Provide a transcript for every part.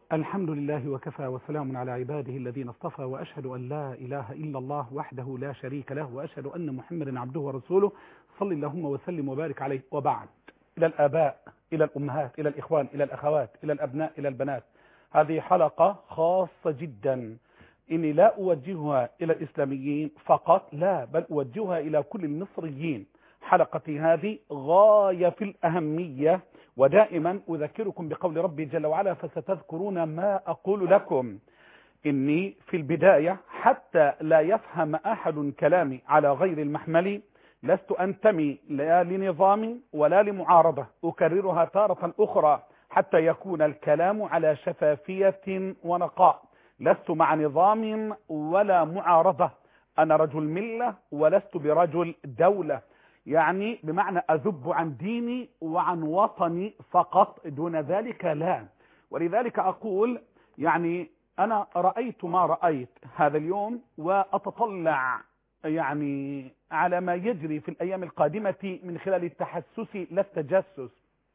الحمد لله وكفى وسلام على عباده الذين اصطفى وأشهد أن لا إله إلا الله وحده لا شريك له وأشهد أن محمدا عبده ورسوله صل اللهم وسلم وبارك عليه وبعد إلى الآباء إلى الأمهات إلى الإخوان إلى الأخوات إلى الأبناء إلى البنات هذه حلقة خاصة جدا إني لا أوجهها إلى الإسلاميين فقط لا بل أوجهها إلى كل المصريين حلقتي هذه غاية في الأهمية ودائما أذكركم بقول ربي جل وعلا فستذكرون ما أقول لكم إني في البداية حتى لا يفهم أحد كلامي على غير المحمل لست أنتمي لا لنظام ولا لمعارضة أكررها تارة أخرى حتى يكون الكلام على شفافية ونقاء لست مع نظام ولا معارضة أنا رجل ملة ولست برجل دولة يعني بمعنى أذب عن ديني وعن وطني فقط دون ذلك لا ولذلك أقول يعني أنا رأيت ما رأيت هذا اليوم وأتطلع يعني على ما يجري في الأيام القادمة من خلال التحسس لا التجسس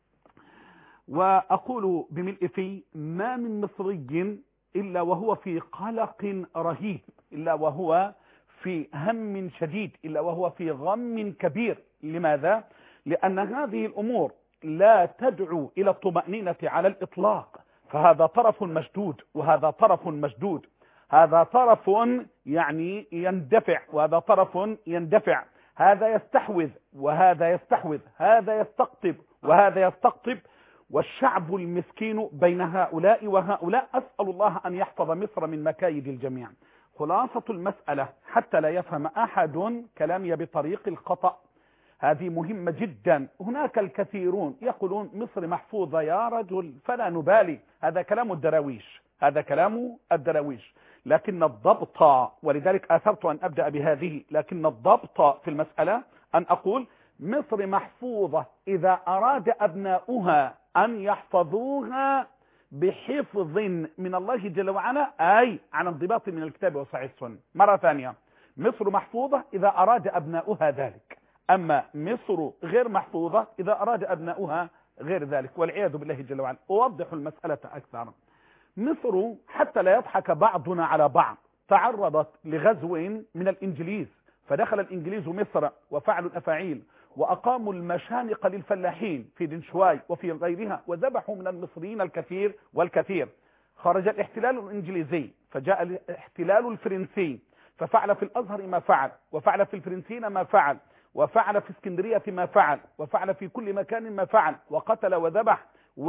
وأقول بملء في ما من مصري إلا وهو في قلق رهيب إلا وهو في هم شديد إلا وهو في غم كبير لماذا؟ لأن هذه الأمور لا تدعو إلى الطمأنينة على الإطلاق فهذا طرف مشدود وهذا طرف مشدود هذا طرف يعني يندفع وهذا طرف يندفع هذا يستحوذ وهذا يستحوذ هذا يستقطب وهذا يستقطب والشعب المسكين بين هؤلاء وهؤلاء أسأل الله أن يحفظ مصر من مكايد الجميع خلاصة المسألة حتى لا يفهم أحد كلامي بطريق الخطأ هذه مهمة جدا هناك الكثيرون يقولون مصر محفوظة يا رجل فلا نبالي هذا كلام الدراويش هذا كلام الدراويش لكن الضبط ولذلك أثرت أن أبدأ بهذه لكن الضبط في المسألة أن أقول مصر محفوظة إذا أراد أبناؤها أن يحفظوها بحفظ من الله جل وعلا أي عن انضباط من الكتاب وصحيح السنة مرة ثانية مصر محفوظة إذا أراد أبناؤها ذلك أما مصر غير محفوظة إذا أراد أبناؤها غير ذلك والعياذ بالله جل وعلا أوضح المسألة أكثر مصر حتى لا يضحك بعضنا على بعض تعرضت لغزو من الإنجليز فدخل الإنجليز مصر وفعلوا الأفاعيل وأقاموا المشانق للفلاحين في دنشواي وفي غيرها وذبحوا من المصريين الكثير والكثير خرج الاحتلال الإنجليزي فجاء الاحتلال الفرنسي ففعل في الأزهر ما فعل وفعل في الفرنسيين ما فعل وفعل في اسكندرية ما فعل وفعل في كل مكان ما فعل وقتل وذبح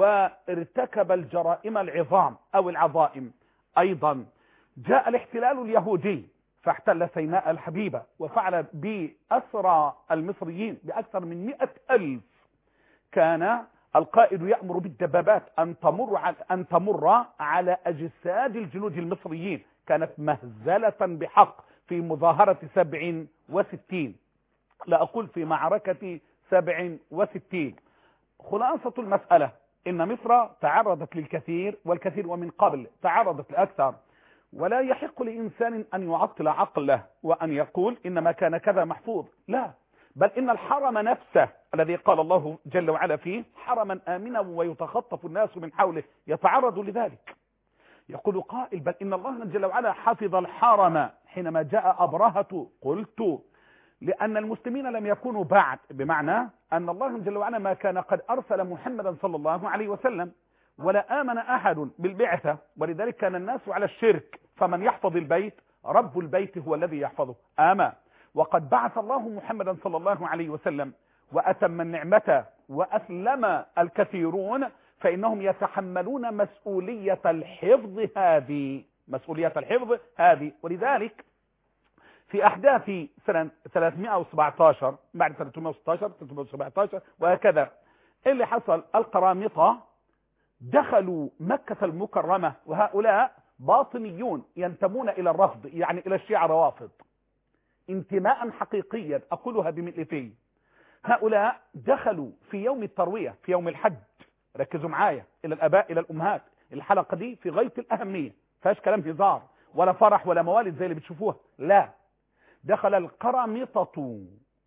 وارتكب الجرائم العظام أو العظائم أيضا جاء الاحتلال اليهودي فاحتل سيناء الحبيبة وفعل بأسرى المصريين بأكثر من مئة ألف كان القائد يأمر بالدبابات أن تمر, أن تمر على أجساد الجنود المصريين كانت مهزلة بحق في مظاهرة سبع وستين لا أقول في معركة سبع وستين خلاصة المسألة إن مصر تعرضت للكثير والكثير ومن قبل تعرضت لأكثر ولا يحق لإنسان أن يعطل عقله وأن يقول إنما كان كذا محفوظ لا بل إن الحرم نفسه الذي قال الله جل وعلا فيه حرما آمنا ويتخطف الناس من حوله يتعرض لذلك يقول قائل بل إن الله جل وعلا حفظ الحرم حينما جاء أبرهة قلت لأن المسلمين لم يكونوا بعد بمعنى أن الله جل وعلا ما كان قد أرسل محمدا صلى الله عليه وسلم ولا آمن أحد بالبعثة ولذلك كان الناس على الشرك فمن يحفظ البيت رب البيت هو الذي يحفظه آما وقد بعث الله محمدا صلى الله عليه وسلم وأتم النعمة وأسلم الكثيرون فإنهم يتحملون مسؤولية الحفظ هذه مسؤولية الحفظ هذه ولذلك في أحداث سنة 317 بعد 316 317 وهكذا اللي حصل القرامطة دخلوا مكة المكرمة وهؤلاء باطنيون ينتمون إلى الرفض يعني إلى الشيعة روافض انتماء حقيقيا أقولها بمئلتين هؤلاء دخلوا في يوم التروية في يوم الحج ركزوا معايا إلى الأباء إلى الأمهات الحلقة دي في غاية الأهمية فاش كلام هزار ولا فرح ولا موالد زي اللي بتشوفوها لا دخل القرامطة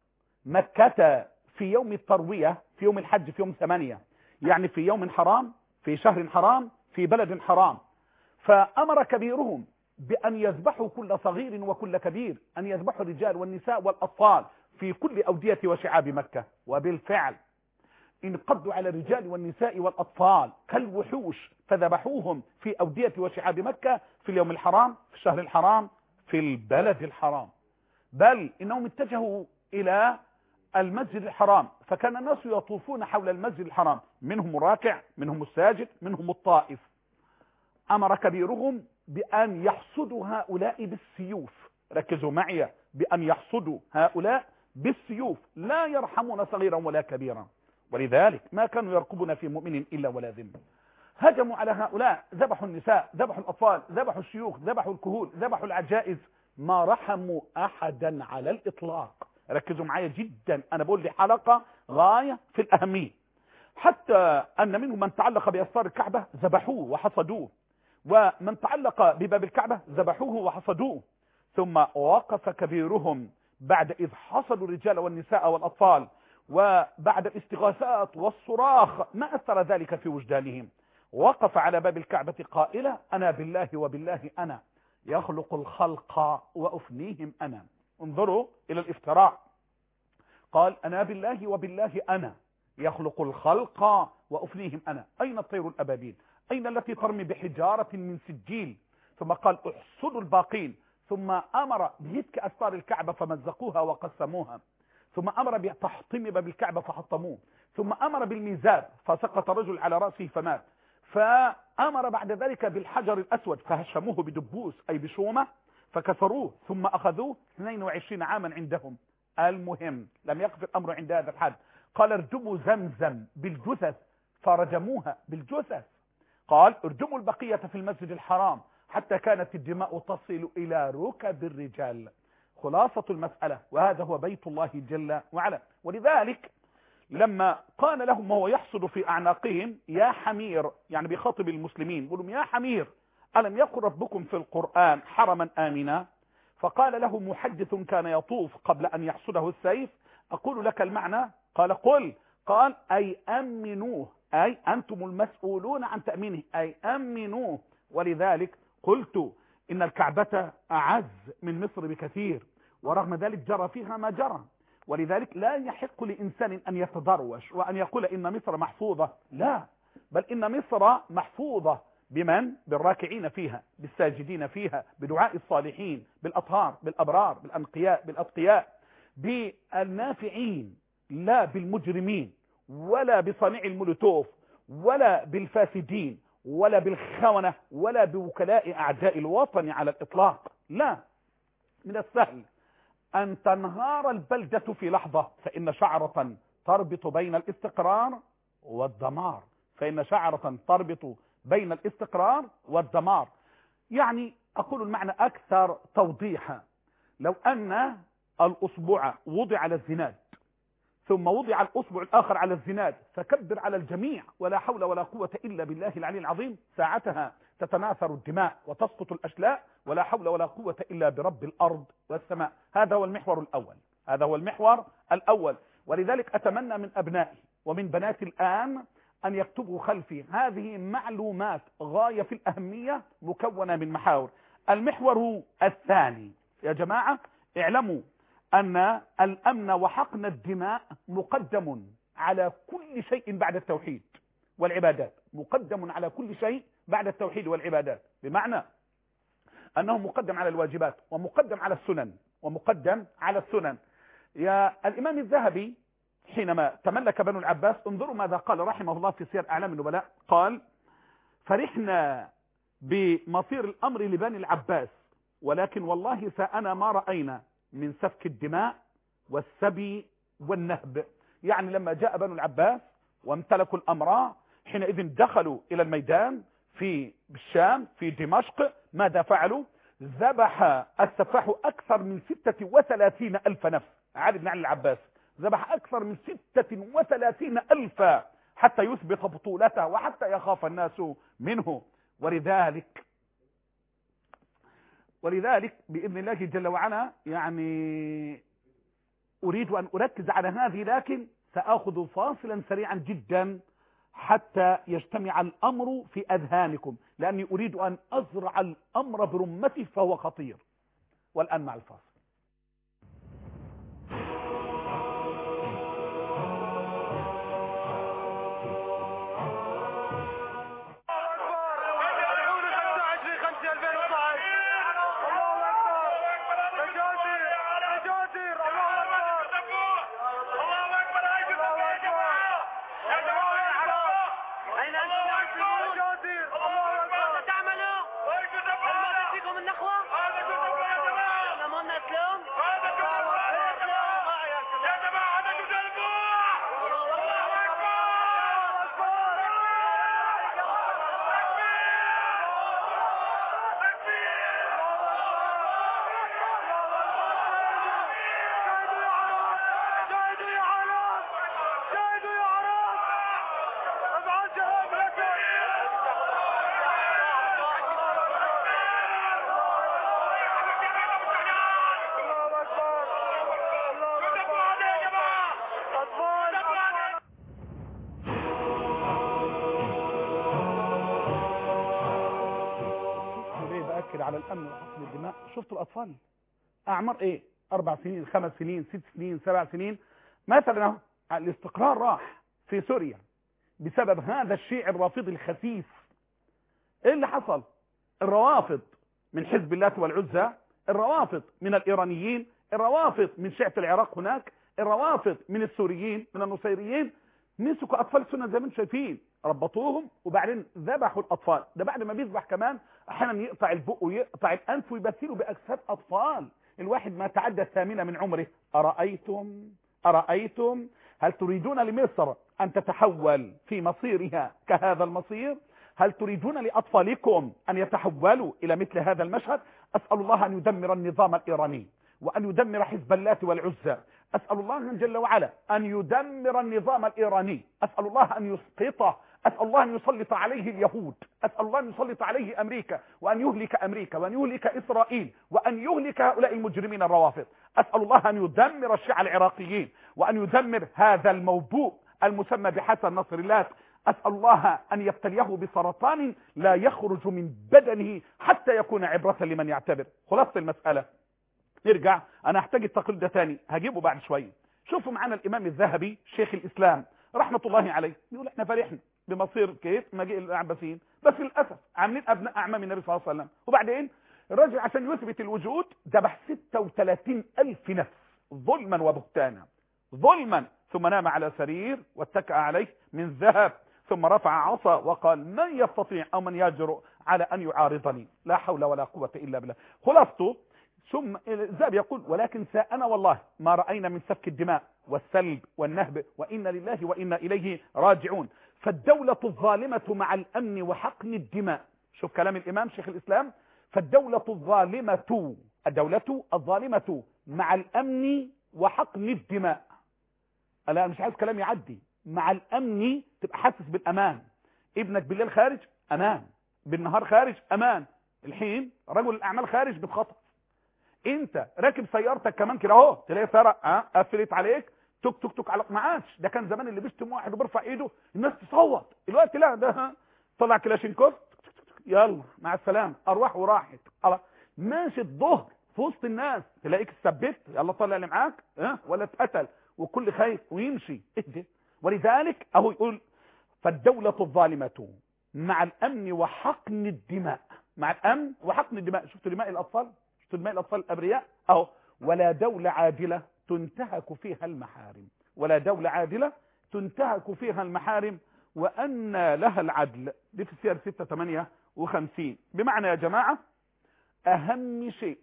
مكة في يوم التروية في يوم الحج في يوم ثمانية يعني في يوم حرام في شهر حرام في بلد حرام فأمر كبيرهم بأن يذبحوا كل صغير وكل كبير أن يذبحوا الرجال والنساء والأطفال في كل أودية وشعاب مكة وبالفعل انقضوا على الرجال والنساء والأطفال كالوحوش فذبحوهم في أودية وشعاب مكة في اليوم الحرام في الشهر الحرام في البلد الحرام بل إنهم اتجهوا إلى المسجد الحرام فكان الناس يطوفون حول المسجد الحرام منهم الراكع منهم الساجد منهم الطائف أمر كبيرهم بأن يحصدوا هؤلاء بالسيوف ركزوا معي بأن يحصدوا هؤلاء بالسيوف لا يرحمون صغيرا ولا كبيرا ولذلك ما كانوا يرقبون في مؤمن إلا ولا ذم هجموا على هؤلاء ذبحوا النساء ذبحوا الأطفال ذبحوا الشيوخ ذبحوا الكهول ذبحوا العجائز ما رحموا أحدا على الإطلاق ركزوا معايا جدا أنا بقول لي حلقة غاية في الأهمية حتى أن منهم من تعلق بأسفار الكعبة ذبحوه وحصدوه ومن تعلق بباب الكعبة ذبحوه وحصدوه ثم وقف كبيرهم بعد إذ حصدوا الرجال والنساء والأطفال وبعد الاستغاثات والصراخ ما أثر ذلك في وجدانهم وقف على باب الكعبة قائلا أنا بالله وبالله أنا يخلق الخلق وأفنيهم أنا انظروا إلى الافتراء قال أنا بالله وبالله أنا يخلق الخلق وأفنيهم أنا أين الطير الأبابيل أين التي ترمي بحجارة من سجيل ثم قال احصدوا الباقين ثم أمر بهتك أسفار الكعبة فمزقوها وقسموها ثم أمر بتحطيم باب الكعبة فحطموه ثم أمر بالميزاب فسقط الرجل على رأسه فمات فأمر بعد ذلك بالحجر الأسود فهشموه بدبوس أي بشومة فكسروه ثم أخذوه 22 عاما عندهم المهم لم يقف الأمر عند هذا الحد قال ارجموا زمزم بالجثث فرجموها بالجثث قال ارجموا البقية في المسجد الحرام حتى كانت الدماء تصل إلى ركب الرجال خلاصة المسألة وهذا هو بيت الله جل وعلا ولذلك لما قال لهم وهو يحصد في أعناقهم يا حمير يعني بخاطب المسلمين يقول يا حمير ألم يقل ربكم في القرآن حرما آمنا فقال له محدث كان يطوف قبل أن يحصده السيف أقول لك المعنى قال قل قال أي أمنوه أي أنتم المسؤولون عن تأمينه أي أمنوه ولذلك قلت إن الكعبة أعز من مصر بكثير ورغم ذلك جرى فيها ما جرى ولذلك لا يحق لإنسان أن يتدروش وأن يقول إن مصر محفوظة لا بل إن مصر محفوظة بمن؟ بالراكعين فيها بالساجدين فيها بدعاء الصالحين بالأطهار بالأبرار بالأنقياء بالأتقياء بالنافعين لا بالمجرمين ولا بصانع المولوتوف ولا بالفاسدين ولا بالخونة ولا بوكلاء أعداء الوطن على الإطلاق لا من السهل أن تنهار البلدة في لحظة فإن شعرة تربط بين الاستقرار والدمار فإن شعرة تربط بين الاستقرار والدمار يعني أقول المعنى أكثر توضيحا لو أن الأصبع وضع على الزناد ثم وضع الأصبع الآخر على الزناد فكبر على الجميع ولا حول ولا قوة إلا بالله العلي العظيم ساعتها تتناثر الدماء وتسقط الأشلاء ولا حول ولا قوة إلا برب الأرض والسماء هذا هو المحور الأول هذا هو المحور الأول ولذلك أتمنى من أبنائي ومن بناتي الآن أن يكتبوا خلفي هذه معلومات غاية في الأهمية مكونة من محاور المحور الثاني يا جماعة اعلموا أن الأمن وحقن الدماء مقدم على كل شيء بعد التوحيد والعبادات مقدم على كل شيء بعد التوحيد والعبادات بمعنى أنه مقدم على الواجبات ومقدم على السنن ومقدم على السنن يا الإمام الذهبي حينما تملك بنو العباس انظروا ماذا قال رحمه الله في سير أعلام النبلاء قال فرحنا بمصير الأمر لبني العباس ولكن والله سأنا ما رأينا من سفك الدماء والسبي والنهب يعني لما جاء بنو العباس وامتلكوا الأمر حينئذ دخلوا إلى الميدان في الشام في دمشق ماذا فعلوا ذبح السفاح أكثر من ستة وثلاثين ألف نفس علي بن علي العباس ذبح أكثر من ستة وثلاثين ألفا حتى يثبت بطولته وحتى يخاف الناس منه ولذلك ولذلك بإذن الله جل وعلا يعني أريد أن أركز على هذه لكن سأخذ فاصلا سريعا جدا حتى يجتمع الأمر في أذهانكم لأني أريد أن أزرع الأمر برمته فهو خطير والآن مع الفاصل على الأمن وحفظ الدماء شفتوا الأطفال أعمار إيه أربع سنين خمس سنين ست سنين سبع سنين مثلا الاستقرار راح في سوريا بسبب هذا الشيء الرافضي الخسيس ايه اللي حصل الروافض من حزب الله والعزى الروافض من الايرانيين الروافض من شيعة العراق هناك الروافض من السوريين من النصيريين مسكوا اطفال السنه زي ما انتم شايفين ربطوهم وبعدين ذبحوا الاطفال ده بعد ما بيذبح كمان احيانا يقطع البق ويقطع الانف ويبثله باجساد اطفال الواحد ما تعدى الثامنه من عمره ارايتم ارايتم هل تريدون لمصر ان تتحول في مصيرها كهذا المصير هل تريدون لاطفالكم ان يتحولوا الى مثل هذا المشهد اسال الله ان يدمر النظام الايراني وان يدمر حزب اللات والعزى اسال الله جل وعلا ان يدمر النظام الايراني اسال الله ان يسقطه اسال الله ان يسلط عليه اليهود اسال الله ان يسلط عليه امريكا وان يهلك امريكا وان يهلك اسرائيل وان يهلك هؤلاء المجرمين الروافض اسال الله ان يدمر الشيعة العراقيين وان يدمر هذا الموبوء المسمى بحسن نصر الله أسأل الله أن يبتليه بسرطان لا يخرج من بدنه حتى يكون عبرة لمن يعتبر خلاصة المسألة نرجع أنا أحتاج التقرير ده تاني هجيبه بعد شوية شوفوا معنا الإمام الذهبي شيخ الإسلام رحمة الله عليه يقول احنا فرحنا بمصير كيف مجيء العباسيين بس للأسف عاملين أبناء أعمام النبي صلى الله عليه وسلم وبعدين الراجل عشان يثبت الوجود ذبح 36 ألف نفس ظلما وبهتانا ظلما ثم نام على سرير واتكأ عليه من ذهب ثم رفع عصا وقال من يستطيع او من يجرؤ على ان يعارضني لا حول ولا قوة الا بالله خلاصته ثم الذهب يقول ولكن ساءنا والله ما رأينا من سفك الدماء والسلب والنهب وإنا لله وإنا إليه راجعون فالدولة الظالمة مع الأمن وحقن الدماء شوف كلام الإمام شيخ الإسلام فالدولة الظالمة الدولة الظالمة مع الأمن وحقن الدماء أنا مش عايز كلام يعدي مع الامن تبقى حاسس بالامان ابنك بالليل خارج امان بالنهار خارج امان الحين رجل الاعمال خارج بتخطف انت راكب سيارتك كمان كده اهو تلاقي سرق اه قفلت عليك توك توك توك على ما عادش ده كان زمان اللي بيشتم واحد وبيرفع ايده الناس تصوت الوقت لا ده طلع كلاشينكوف يلا مع السلامه ارواح وراحت خلاص ماشي الظهر في وسط الناس تلاقيك اتثبت يلا طلع اللي معاك اه ولا اتقتل والكل خايف ويمشي اهدي ولذلك اهو يقول فالدولة الظالمة مع الامن وحقن الدماء مع الامن وحقن الدماء شفتوا دماء الاطفال شفتوا دماء الاطفال الابرياء اهو ولا دولة عادلة تنتهك فيها المحارم ولا دولة عادلة تنتهك فيها المحارم وان لها العدل دي في السير 6 58 بمعنى يا جماعة اهم شيء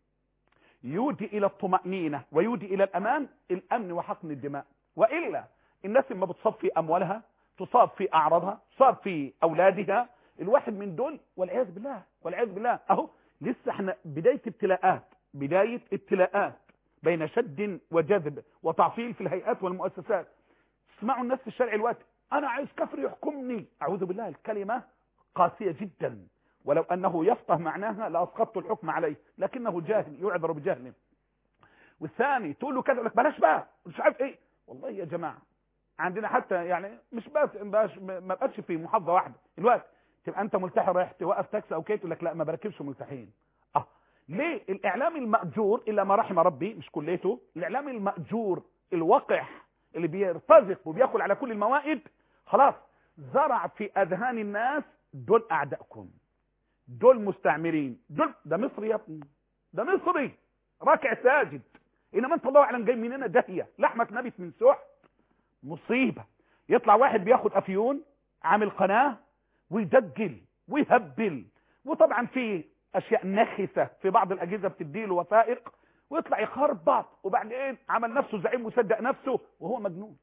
يودي الى الطمأنينة ويودي الى الامان الامن وحقن الدماء وإلا الناس لما بتصاب في اموالها تصاب في اعراضها تصاب في اولادها الواحد من دول والعياذ بالله والعياذ بالله اهو لسه احنا بداية ابتلاءات بداية ابتلاءات بين شد وجذب وتعطيل في الهيئات والمؤسسات اسمعوا الناس في الشارع الوقت انا عايز كفر يحكمني اعوذ بالله الكلمة قاسية جدا ولو انه يفقه معناها لاسقطت الحكم عليه لكنه جاهل يعذر بجهله والثاني تقول له كذا لك بلاش بقى مش عارف ايه والله يا جماعة عندنا حتى يعني مش بس مبقاش ما بقاش في محافظه واحده دلوقتي تبقى انت ملتحي رايح توقف تاكسي او كده يقول لك لا ما بركبش ملتحيين اه ليه الاعلام الماجور الا ما رحم ربي مش كليته الاعلام الماجور الوقح اللي بيرتزق وبياكل على كل الموائد خلاص زرع في اذهان الناس دول اعدائكم دول مستعمرين دول ده مصري يا ابني ده مصري راكع ساجد انما انت الله اعلم جاي مننا داهيه لحمك نبت من سحت مصيبه يطلع واحد بياخد افيون عامل قناه ويدجل ويهبل وطبعا في اشياء نخسه في بعض الاجهزه بتديله وثائق ويطلع يخربط وبعدين عمل نفسه زعيم وصدق نفسه وهو مجنون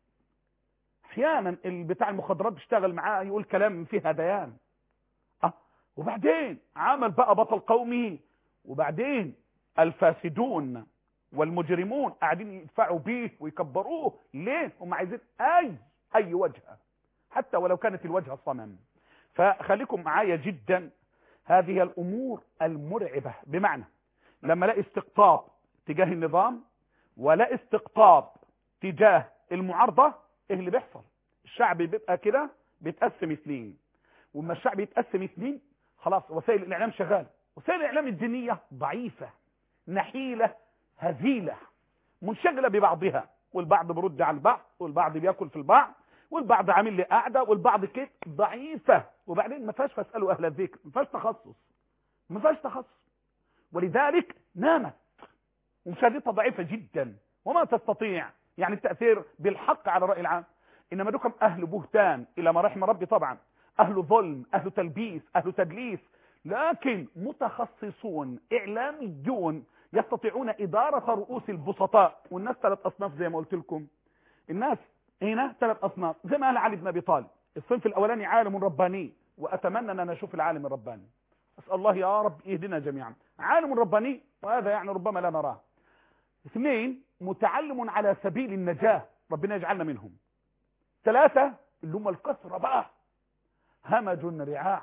احيانا بتاع المخدرات بيشتغل معاه يقول كلام فيه هذيان اه وبعدين عمل بقى بطل قومي وبعدين الفاسدون والمجرمون قاعدين يدفعوا بيه ويكبروه ليه هم عايزين اي اي وجهه حتى ولو كانت الوجهه صنم فخليكم معايا جدا هذه الامور المرعبه بمعنى لما لا استقطاب تجاه النظام ولا استقطاب تجاه المعارضه ايه اللي بيحصل الشعب بيبقى كده بيتقسم اثنين وما الشعب يتقسم اثنين خلاص وسائل الاعلام شغاله وسائل الاعلام الدينيه ضعيفه نحيله هزيله منشغله ببعضها والبعض برد على البعض والبعض بياكل في البعض والبعض عامل لي قاعده والبعض كده ضعيفه وبعدين ما فيهاش فاسالوا اهل الذكر ما فيهاش تخصص ما فيهاش تخصص ولذلك نامت ومشاهدتها ضعيفه جدا وما تستطيع يعني التاثير بالحق على الراي العام انما دوكم اهل بهتان الى ما رحم ربي طبعا اهل ظلم اهل تلبيس اهل تدليس لكن متخصصون اعلاميون يستطيعون اداره رؤوس البسطاء والناس ثلاث اصناف زي ما قلت لكم الناس هنا ثلاث اصناف زي ما قال علي بن ابي طالب الصنف الاولاني عالم رباني واتمنى ان انا اشوف العالم الرباني اسال الله يا رب يهدنا جميعا عالم رباني وهذا يعني ربما لا نراه اثنين متعلم على سبيل النجاه ربنا يجعلنا منهم ثلاثه اللي هم الكثره بقى همج رعاع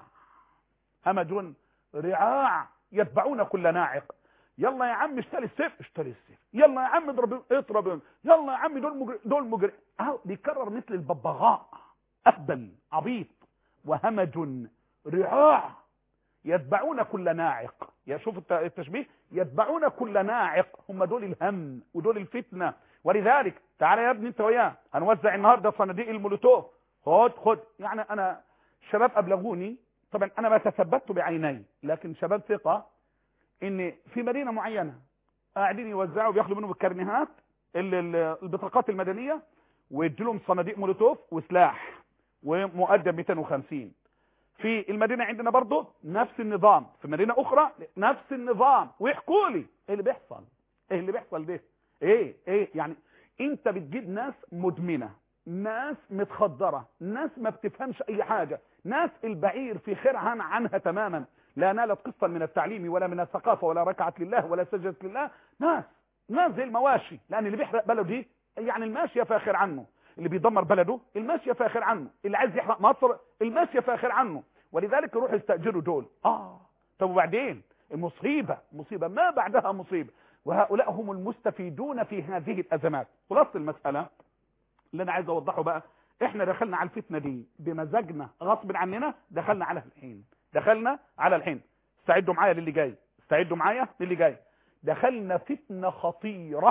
همج رعاع يتبعون كل ناعق يلا يا عم اشتري السيف اشتري السيف يلا يا عم اضرب اضرب يلا يا عم دول مجر... دول مجر... اهو بيكرر مثل الببغاء اهبل عبيط وهمج رعاع يتبعون كل ناعق يا شوف التشبيه يتبعون كل ناعق هم دول الهم ودول الفتنه ولذلك تعالى يا ابني انت وياه هنوزع النهارده صناديق المولوتوف خد خد يعني انا شباب ابلغوني طبعا انا ما تثبت بعيني لكن شباب ثقه ان في مدينه معينه قاعدين يوزعوا بياخدوا منهم الكرنيهات البطاقات المدنيه ويدوا لهم صناديق مولوتوف وسلاح ومقدم 250 في المدينه عندنا برضه نفس النظام في مدينه اخرى نفس النظام ويحكوا لي ايه اللي بيحصل ايه اللي بيحصل ده ايه ايه يعني انت بتجيب ناس مدمنه ناس متخدره ناس ما بتفهمش اي حاجه ناس البعير في خرعان عنها تماما لا نالت قسطا من التعليم ولا من الثقافة ولا ركعت لله ولا سجدت لله ناس ناس زي المواشي لأن اللي بيحرق بلده يعني الماشية فاخر عنه اللي بيدمر بلده الماشية فاخر عنه اللي عايز يحرق مصر الماشية فاخر عنه ولذلك يروح يستأجروا دول آه طب وبعدين المصيبة مصيبة ما بعدها مصيبة وهؤلاء هم المستفيدون في هذه الأزمات خلاص المسألة اللي أنا عايز أوضحه بقى احنا دخلنا على الفتنة دي بمزاجنا غصب عننا دخلنا على الحين دخلنا على الحين استعدوا معايا للي جاي استعدوا معايا للي جاي دخلنا فتنة خطيرة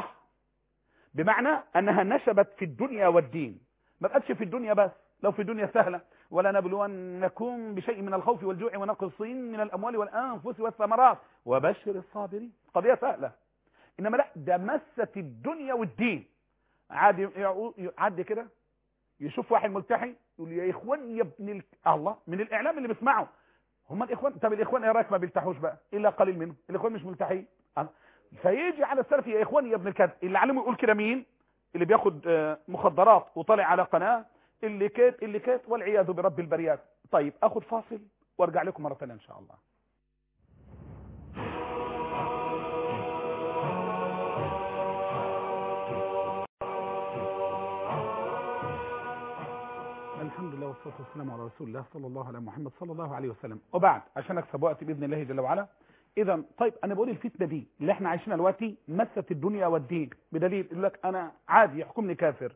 بمعنى انها نشبت في الدنيا والدين ما بقتش في الدنيا بس لو في الدنيا سهلة ولا نبلونكم بشيء من الخوف والجوع ونقص من الاموال والانفس والثمرات وبشر الصابرين قضية سهلة انما لا ده مست الدنيا والدين عادي عادي كده يشوف واحد ملتحي يقول يا اخوان يا ابن ال... الله من الاعلام اللي بيسمعه هم الاخوان طب الاخوان ايه رايك ما بيلتحوش بقى الا قليل منهم الاخوان مش ملتحين فيجي على السلف يا اخوان يا ابن الكذب اللي علمه يقول كده مين اللي بياخد مخدرات وطالع على قناه اللي كات اللي كات والعياذ برب البريات طيب اخد فاصل وارجع لكم مره ثانيه ان شاء الله الحمد لله والصلاه والسلام على رسول الله صلى الله على محمد صلى الله عليه وسلم وبعد عشان اكسب وقت باذن الله جل وعلا اذا طيب انا بقول الفتنه دي اللي احنا عايشينها دلوقتي مست الدنيا والدين بدليل يقول لك انا عادي يحكمني كافر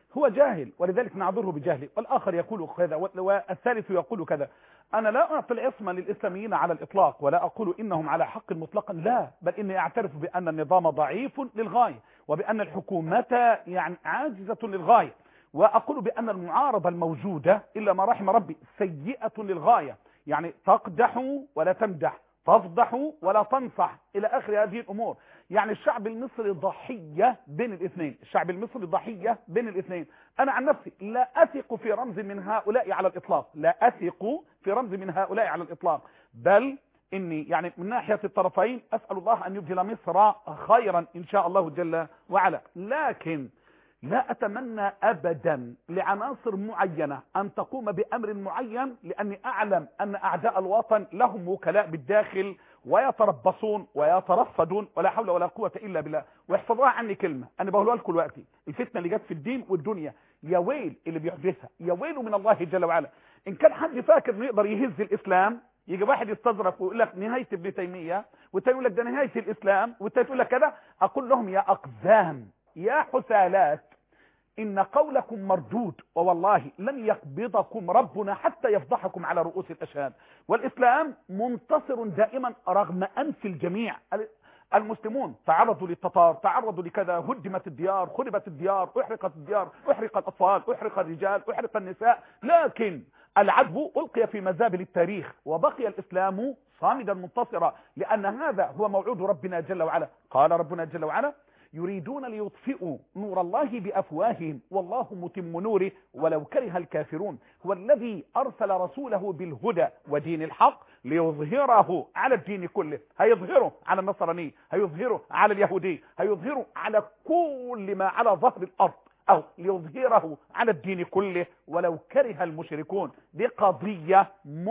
هو جاهل ولذلك نعذره بجهله والآخر يقول كذا والثالث يقول كذا أنا لا أعطي العصمة للإسلاميين على الإطلاق ولا أقول إنهم على حق مطلقا لا بل إني أعترف بأن النظام ضعيف للغاية وبأن الحكومة يعني عاجزة للغاية وأقول بأن المعارضة الموجودة إلا ما رحم ربي سيئة للغاية يعني تقدح ولا تمدح تفضح ولا تنصح إلى آخر هذه الأمور يعني الشعب المصري ضحية بين الاثنين الشعب المصري ضحية بين الاثنين أنا عن نفسي لا أثق في رمز من هؤلاء على الإطلاق لا أثق في رمز من هؤلاء على الإطلاق بل إني يعني من ناحية الطرفين أسأل الله أن يبدل مصر خيرا إن شاء الله جل وعلا لكن لا أتمنى أبدا لعناصر معينة أن تقوم بأمر معين لأني أعلم أن أعداء الوطن لهم وكلاء بالداخل ويتربصون ويترصدون ولا حول ولا قوة إلا بالله واحفظوها عني كلمة أنا بقولها لكم دلوقتي الفتنة اللي جت في الدين والدنيا يا ويل اللي بيحدثها يا ويل من الله جل وعلا إن كان حد فاكر إنه يقدر يهز الإسلام يجي واحد يستظرف ويقول لك نهاية ابن تيمية والتاني يقول لك ده نهاية الإسلام والتاني يقول لك كذا أقول لهم يا أقزام يا حسالات إن قولكم مردود ووالله لن يقبضكم ربنا حتى يفضحكم على رؤوس الأشهاد والإسلام منتصر دائما رغم أنف الجميع المسلمون تعرضوا للتتار تعرضوا لكذا هدمت الديار خربت الديار احرقت الديار احرق الاطفال احرق الرجال احرق النساء لكن العدو القي في مزابل التاريخ وبقي الاسلام صامدا منتصرا لان هذا هو موعود ربنا جل وعلا قال ربنا جل وعلا يريدون ليطفئوا نور الله بأفواههم والله متم نوره ولو كره الكافرون هو الذي أرسل رسوله بالهدى ودين الحق ليظهره على الدين كله هيظهره على النصراني هيظهره على اليهودي هيظهره على كل ما على ظهر الأرض أو ليظهره على الدين كله ولو كره المشركون دي قضية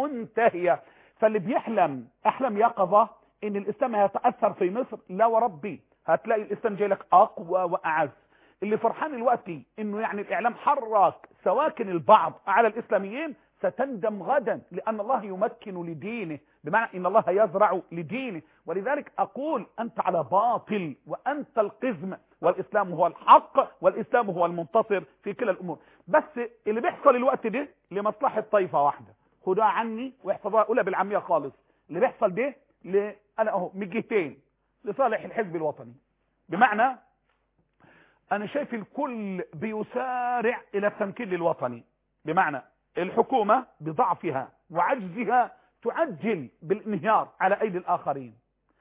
منتهية فاللي بيحلم أحلم يقظة إن الإسلام هيتأثر في مصر لا وربي هتلاقي الاسلام جاي لك اقوى واعز اللي فرحان الوقت انه يعني الاعلام حرك سواكن البعض على الاسلاميين ستندم غدا لان الله يمكن لدينه بمعنى ان الله يزرع لدينه ولذلك اقول انت على باطل وانت القزم والاسلام هو الحق والاسلام هو المنتصر في كلا الامور بس اللي بيحصل الوقت ده لمصلحه طائفه واحده خدوها عني واحفظوها اولى بالعاميه خالص اللي بيحصل ده ل... انا اهو من جهتين لصالح الحزب الوطني بمعنى انا شايف الكل بيسارع الى التمكين للوطني بمعنى الحكومة بضعفها وعجزها تعجل بالانهيار على ايدي الاخرين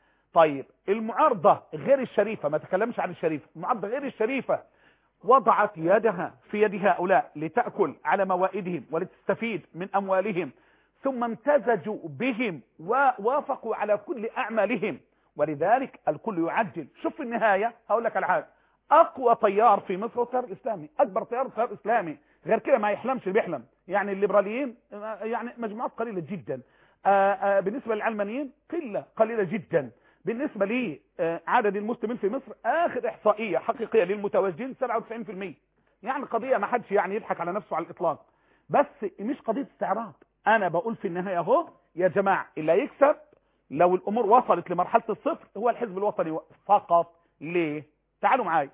طيب المعارضة غير الشريفة ما تكلمش عن الشريفة المعارضة غير الشريفة وضعت يدها في يد هؤلاء لتأكل على موائدهم ولتستفيد من أموالهم ثم امتزجوا بهم ووافقوا على كل أعمالهم ولذلك الكل يعجل شوف في النهاية هقول لك على حاجه اقوى طيار في مصر هو التيار الاسلامي اكبر طيار التيار الاسلامي غير كده ما يحلمش بيحلم يعني الليبراليين يعني مجموعات قليله جدا آآ آآ بالنسبه للعلمانيين قله قليله جدا بالنسبه لعدد المسلمين في مصر اخر احصائيه حقيقيه للمتواجدين 97% يعني قضيه ما حدش يعني يضحك على نفسه على الاطلاق بس مش قضيه استعراض انا بقول في النهايه اهو يا جماعه اللي هيكسب لو الامور وصلت لمرحلة الصفر هو الحزب الوطني فقط ليه تعالوا معايا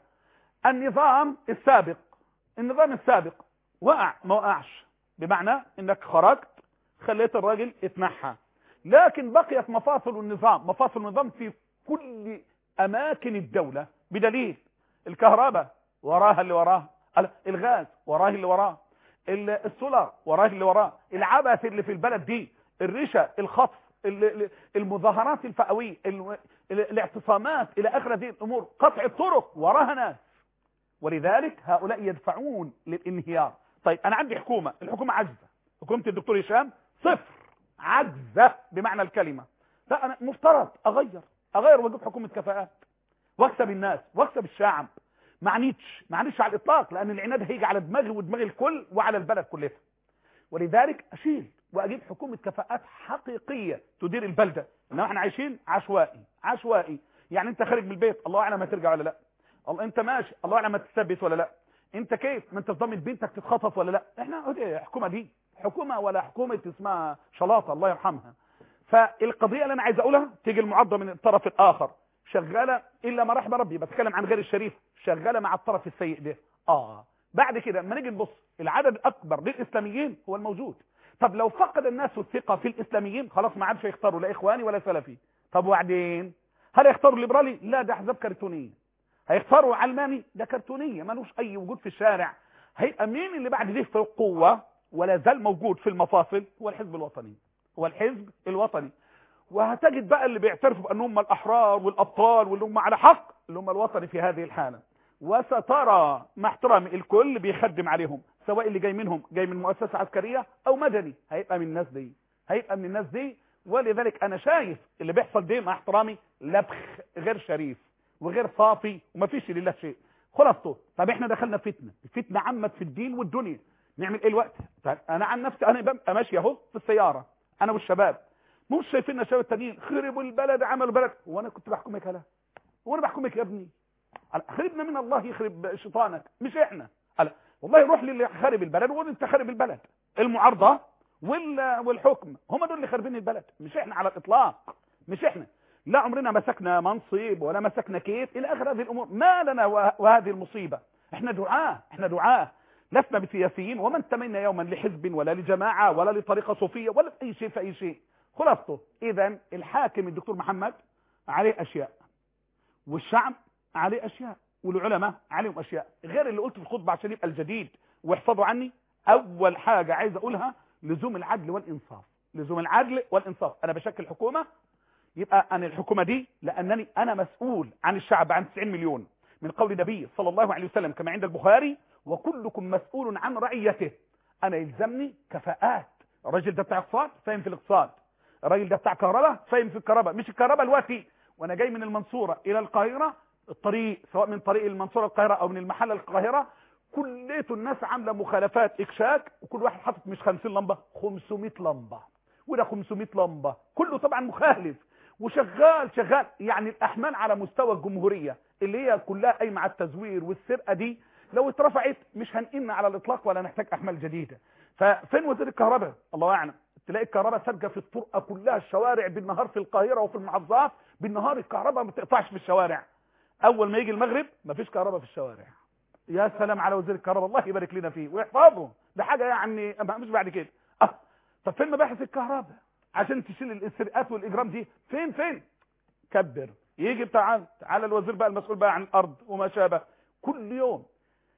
النظام السابق النظام السابق وقع ما وقعش بمعنى انك خرجت خليت الراجل اتنحى لكن بقيت مفاصل النظام مفاصل النظام في كل اماكن الدولة بدليل الكهرباء وراها اللي وراها الغاز وراه اللي وراه السولار وراه اللي وراه العبث اللي في البلد دي الرشا الخطف المظاهرات الفئويه الاعتصامات الى اخر هذه الامور قطع الطرق وراها ناس ولذلك هؤلاء يدفعون للانهيار طيب انا عندي حكومه الحكومه عجزه حكومه الدكتور هشام صفر عجزه بمعنى الكلمه لا انا مفترض اغير اغير واجيب حكومه كفاءات واكسب الناس واكسب الشعب ما عنيتش ما عنيتش على الاطلاق لان العناد هيجي على دماغي ودماغ الكل وعلى البلد كلها ولذلك اشيل واجيب حكومة كفاءات حقيقية تدير البلدة انما احنا عايشين عشوائي عشوائي يعني انت خارج من البيت الله اعلم هترجع ولا لا الله انت ماشي الله اعلم هتثبت ولا لا انت كيف ما انت ضامن بنتك تتخطف ولا لا احنا الحكومه دي حكومه ولا حكومه اسمها شلاطه الله يرحمها فالقضيه اللي انا عايز اقولها تيجي المعارضه من الطرف الاخر شغاله الا ما رحم ربي بتكلم عن غير الشريف شغاله مع الطرف السيء ده اه بعد كده لما نيجي نبص العدد الاكبر للاسلاميين هو الموجود طب لو فقد الناس الثقه في الاسلاميين خلاص ما عادش يختاروا لا اخواني ولا سلفي طب وبعدين هل يختاروا الليبرالي لا ده احزاب كرتونيه هيختاروا علماني ده كرتونيه ملوش اي وجود في الشارع هيبقى مين اللي بعد دي في القوه ولا زال موجود في المفاصل هو الحزب الوطني هو الحزب الوطني وهتجد بقى اللي بيعترفوا بانهم الاحرار والابطال واللي هم على حق اللي هم الوطني في هذه الحاله وسترى مع احترامي الكل بيخدم عليهم سواء اللي جاي منهم جاي من مؤسسه عسكريه او مدني هيبقى من الناس دي هيبقى من الناس دي ولذلك انا شايف اللي بيحصل ده مع احترامي لبخ غير شريف وغير صافي ومفيش لله شيء خلاصته طب احنا دخلنا فتنه الفتنه عمت في الدين والدنيا نعمل ايه الوقت طيب انا عن نفسي انا ببقى ماشي اهو في السياره انا والشباب مش شايفين الشباب التانيين خربوا البلد عملوا بلد وانا كنت بحكمك هلا وانا بحكمك يا ابني خربنا من الله يخرب شيطانك مش احنا قال والله روح للي خارب البلد وقول انت خارب البلد المعارضه وال والحكم هم دول اللي خاربين البلد مش احنا على الاطلاق مش احنا لا عمرنا مسكنا منصب ولا مسكنا كيف الى اخر هذه الامور ما لنا وهذه المصيبه احنا دعاه احنا دعاه لسنا بسياسيين وما انتمينا يوما لحزب ولا لجماعه ولا لطريقه صوفيه ولا في اي شيء في اي شيء خلاصته اذا الحاكم الدكتور محمد عليه اشياء والشعب عليه اشياء والعلماء عليهم اشياء غير اللي قلته في الخطبه عشان يبقى الجديد واحفظوا عني اول حاجه عايز اقولها لزوم العدل والانصاف لزوم العدل والانصاف انا بشكل حكومه يبقى انا الحكومه دي لانني انا مسؤول عن الشعب عن 90 مليون من قول النبي صلى الله عليه وسلم كما عند البخاري وكلكم مسؤول عن رعيته انا يلزمني كفاءات الراجل ده بتاع اقتصاد فاهم في الاقتصاد الراجل ده بتاع كهرباء فاهم في الكهرباء مش الكهرباء دلوقتي وانا جاي من المنصوره الى القاهره الطريق سواء من طريق المنصوره القاهره او من المحل القاهره كلية الناس عامله مخالفات اكشاك وكل واحد حاطط مش 50 لمبه 500 لمبه وده 500 لمبه كله طبعا مخالف وشغال شغال يعني الاحمال على مستوى الجمهوريه اللي هي كلها قايمه على التزوير والسرقه دي لو اترفعت مش هنقلنا على الاطلاق ولا نحتاج احمال جديده ففين وزير الكهرباء الله اعلم تلاقي الكهرباء سابقه في الطرقه كلها الشوارع بالنهار في القاهره وفي المحافظات بالنهار الكهرباء ما بتقطعش في الشوارع اول ما يجي المغرب مفيش كهرباء في الشوارع يا سلام على وزير الكهرباء الله يبارك لنا فيه ويحفظه ده حاجه يعني مش بعد كده اه طب فين مباحث الكهرباء عشان تشيل السرقات والاجرام دي فين فين كبر يجي تعال تعال الوزير بقى المسؤول بقى عن الارض وما شابه كل يوم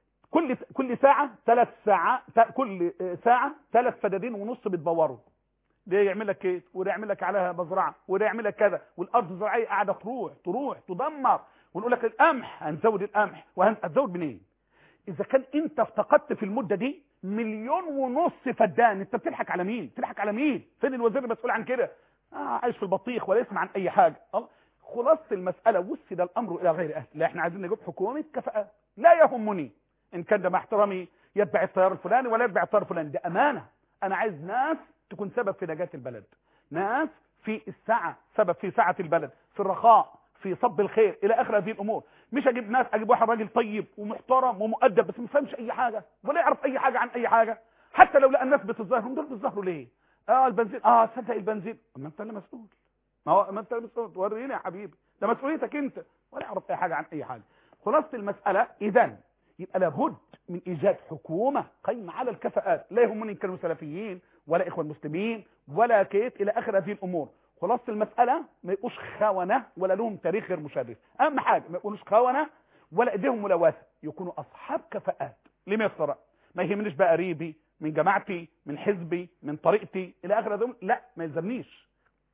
كل كل ساعه ثلاث ساعات كل ساعه ثلاث فدادين ونص بتبوروا ده يعمل لك ايه وده يعمل لك عليها مزرعه وده يعمل لك كذا والارض الزراعيه قاعده تروح تروح تدمر ونقول لك القمح هنزود القمح وهنزود منين اذا كان انت افتقدت في المده دي مليون ونص فدان انت بتضحك على مين بتضحك على مين فين الوزير المسؤول عن كده آه عايش في البطيخ ولا يسمع عن اي حاجه الله خلاصه المساله وسد الامر الى غير اهل لا احنا عايزين نجيب حكومه كفاءه لا يهمني ان كان ده مع احترامي يتبع التيار الفلاني ولا يتبع التيار الفلاني ده امانه انا عايز ناس تكون سبب في نجاه البلد ناس في السعه سبب في سعه البلد في الرخاء في صب الخير الى اخر هذه الامور مش اجيب ناس اجيب واحد راجل طيب ومحترم ومؤدب بس ما فهمش اي حاجه ولا يعرف اي حاجه عن اي حاجه حتى لو لقى الناس بتظاهر هم دول بيتظاهروا ليه اه البنزين اه تصدق البنزين ما انت اللي مسؤول ما هو ما انت اللي مسؤول وريني يا حبيبي ده مسؤوليتك انت ولا يعرف اي حاجه عن اي حاجه خلاصه المساله اذا يبقى لابد من ايجاد حكومه قايمه على الكفاءات لا يهمني ان كانوا سلفيين ولا اخوان مسلمين ولا كيت الى اخر هذه الامور خلاصه المساله ما يبقوش خونه ولا لهم تاريخ غير مشرف اهم حاجه ما يكونوش خونه ولا ايديهم ملوثه يكونوا اصحاب كفاءات لمصر ما يهمنيش بقى قريبي من جماعتي من حزبي من طريقتي الى اخر هذا لا ما يلزمنيش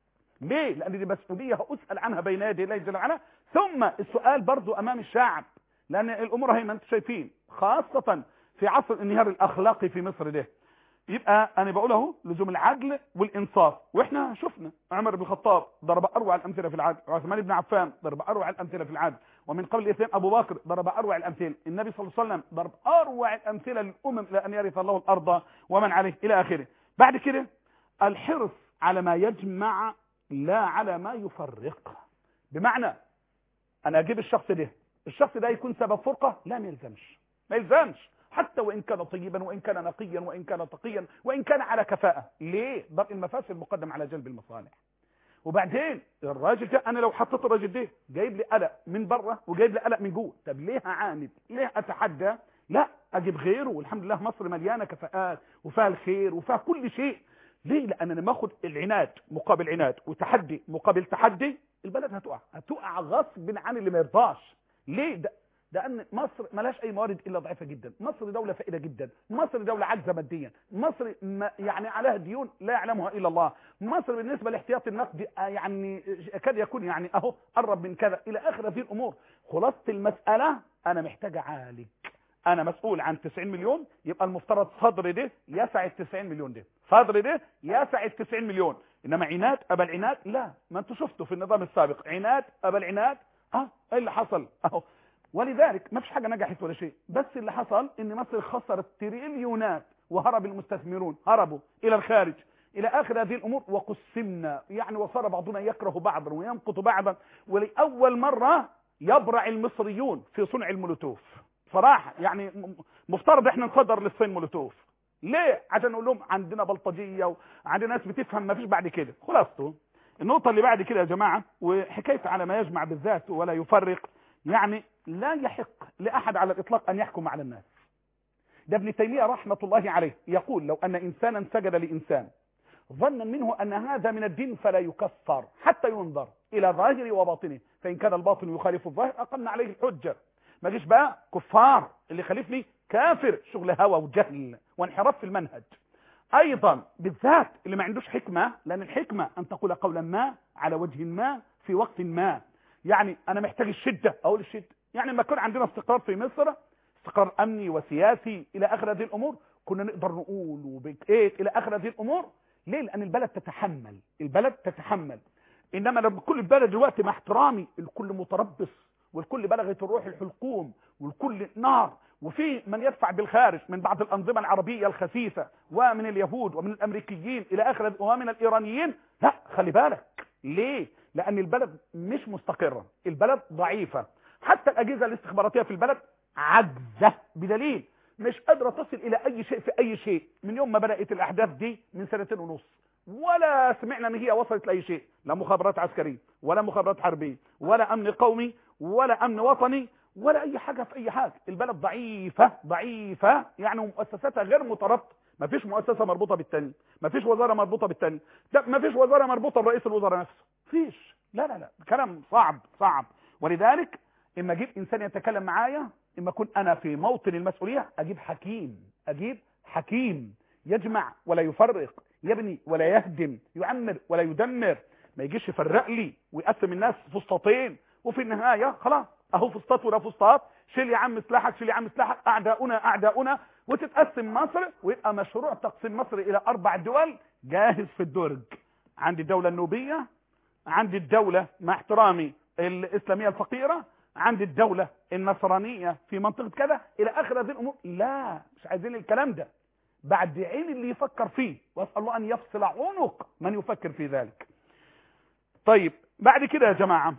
ليه لان دي مسؤوليه هاسال عنها بين يدي الله جل وعلا ثم السؤال برضو امام الشعب لان الامور هي ما انتم شايفين خاصه في عصر الانهيار الاخلاقي في مصر ده يبقى انا بقول اهو لزوم العدل والانصاف واحنا شفنا عمر بن الخطاب ضرب اروع الامثله في العدل عثمان بن عفان ضرب اروع الامثله في العدل ومن قبل الاثنين ابو بكر ضرب اروع الامثله النبي صلى الله عليه وسلم ضرب اروع الامثله للامم الى ان يرث الله الارض ومن عليه الى اخره بعد كده الحرص على ما يجمع لا على ما يفرق بمعنى انا اجيب الشخص ده الشخص ده يكون سبب فرقه لا ما يلزمش ما يلزمش حتى وإن كان طيبا وإن كان نقيا وإن كان تقيا وإن كان على كفاءة ليه ضرب المفاسد مقدم على جلب المصالح وبعدين الراجل ده انا لو حطيت الراجل ده جايب لي قلق من بره وجايب لي قلق من جوه طب ليه اعاند ليه اتحدى لا اجيب غيره والحمد لله مصر مليانه كفاءات وفيها الخير وفيها كل شيء ليه لان انا باخد العناد مقابل عناد وتحدي مقابل تحدي البلد هتقع هتقع غصب عن اللي ما يرضاش ليه ده لان مصر ملاش اي موارد الا ضعيفه جدا مصر دوله فقيره جدا مصر دوله عاجزه ماديا مصر ما يعني عليها ديون لا يعلمها الا الله مصر بالنسبه لاحتياطي النقد آه، يعني كاد يكون يعني اهو قرب من كذا الى اخر هذه الامور خلاصه المساله انا محتاج اعالج انا مسؤول عن 90 مليون يبقى المفترض صدر ده يسع ال 90 مليون ده صدر ده يسع ال 90 مليون انما عناد ابا العناد لا ما انتوا شفتوا في النظام السابق عناد ابا العناد اه ايه اللي حصل اهو ولذلك ما فيش حاجه نجحت ولا شيء بس اللي حصل ان مصر خسرت تريليونات وهرب المستثمرون هربوا الى الخارج الى اخر هذه الامور وقسمنا يعني وصار بعضنا يكره بعضا وينقط بعضا ولاول مره يبرع المصريون في صنع المولوتوف صراحه يعني م- مفترض احنا نصدر للصين مولوتوف ليه عشان نقول لهم عندنا بلطجيه وعندنا ناس بتفهم ما فيش بعد كده خلاصته النقطه اللي بعد كده يا جماعه وحكايه على ما يجمع بالذات ولا يفرق يعني لا يحق لاحد على الاطلاق ان يحكم على الناس ده ابن تيميه رحمه الله عليه يقول لو ان انسانا سجد لانسان ظنا منه ان هذا من الدين فلا يكفر حتى ينظر الى ظاهره وباطنه فان كان الباطن يخالف الظاهر اقمنا عليه الحجه ما جيش بقى كفار اللي خالفني كافر شغل هوى وجهل وانحراف في المنهج ايضا بالذات اللي ما عندوش حكمه لان الحكمه ان تقول قولا ما على وجه ما في وقت ما يعني انا محتاج الشده اقول الشده يعني لما كان عندنا استقرار في مصر استقرار امني وسياسي الى اخر هذه الامور كنا نقدر نقول وبكيت الى اخر هذه الامور ليه لان البلد تتحمل البلد تتحمل انما لما كل البلد دلوقتي مع احترامي الكل متربص والكل بلغت الروح الحلقوم والكل نار وفي من يدفع بالخارج من بعض الانظمه العربيه الخسيسه ومن اليهود ومن الامريكيين الى اخر ومن الايرانيين لا خلي بالك ليه لان البلد مش مستقره البلد ضعيفه حتى الاجهزه الاستخباراتيه في البلد عجزه بدليل مش قادره تصل الى اي شيء في اي شيء من يوم ما بدات الاحداث دي من سنتين ونص ولا سمعنا ان هي وصلت لاي شيء لا مخابرات عسكريه ولا مخابرات حربيه ولا امن قومي ولا امن وطني ولا اي حاجه في اي حاجه البلد ضعيفه ضعيفه يعني مؤسساتها غير مترابطه ما فيش مؤسسه مربوطه بالتاني ما فيش وزاره مربوطه بالتاني ما فيش وزاره مربوطه برئيس الوزراء نفسه فيش لا لا لا كلام صعب صعب ولذلك اما اجيب انسان يتكلم معايا اما اكون انا في موطن المسؤوليه اجيب حكيم اجيب حكيم يجمع ولا يفرق يبني ولا يهدم يعمر ولا يدمر ما يجيش يفرق لي ويقسم الناس فسطاطين وفي النهايه خلاص اهو فسطاط ولا فسطاط شيل يا عم سلاحك شيل يا عم سلاحك اعداؤنا اعداؤنا وتتقسم مصر ويبقى مشروع تقسيم مصر الى اربع دول جاهز في الدرج عندي الدوله النوبيه عندي الدوله مع احترامي الاسلاميه الفقيره عندي الدوله النصرانيه في منطقه كذا الى اخر هذه الامور لا مش عايزين الكلام ده بعد عين اللي يفكر فيه واسال الله ان يفصل عنق من يفكر في ذلك طيب بعد كده يا جماعه